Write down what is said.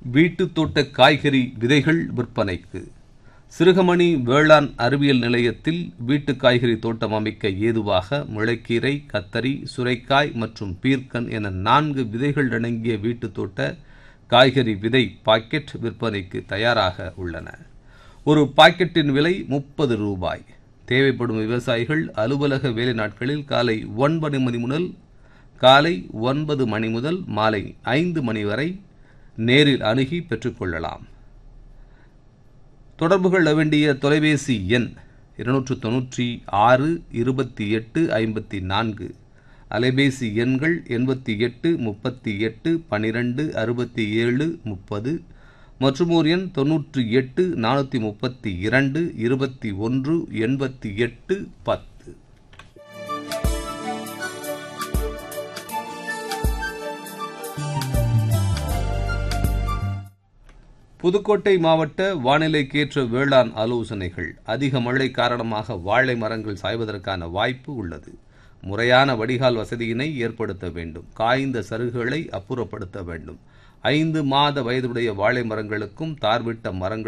வீட்டுத் தோட்ட காய்கறி விதைகள் விற்பனைக்கு சிறுகமணி வேளாண் அறிவியல் நிலையத்தில் வீட்டு காய்கறி தோட்டம் அமைக்க ஏதுவாக முளைக்கீரை கத்தரி சுரைக்காய் மற்றும் பீர்க்கன் என நான்கு விதைகள் அடங்கிய வீட்டுத் தோட்ட காய்கறி விதை பாக்கெட் விற்பனைக்கு தயாராக உள்ளன ஒரு பாக்கெட்டின் விலை முப்பது ரூபாய் தேவைப்படும் விவசாயிகள் அலுவலக வேலை நாட்களில் காலை ஒன்பது மணி முதல் காலை ஒன்பது மணி முதல் மாலை ஐந்து மணி வரை நேரில் அணுகி பெற்றுக்கொள்ளலாம் தொடர்பு கொள்ள வேண்டிய தொலைபேசி எண் இருநூற்று தொன்னூற்றி ஆறு இருபத்தி எட்டு ஐம்பத்தி நான்கு அலைபேசி எண்கள் எண்பத்தி எட்டு முப்பத்தி எட்டு பனிரெண்டு அறுபத்தி ஏழு முப்பது மற்றும் ஒரு எண் தொன்னூற்றி எட்டு நானூற்றி முப்பத்தி இரண்டு இருபத்தி ஒன்று எண்பத்தி எட்டு பத்து புதுக்கோட்டை மாவட்ட வானிலைக்கேற்ற வேளாண் ஆலோசனைகள் அதிக மழை காரணமாக வாழை மரங்கள் சாய்வதற்கான வாய்ப்பு உள்ளது முறையான வடிகால் வசதியினை ஏற்படுத்த வேண்டும் காய்ந்த சருகுகளை அப்புறப்படுத்த வேண்டும் ஐந்து மாத வயதுடைய வாழை மரங்களுக்கும் தார்விட்ட மரங்கள்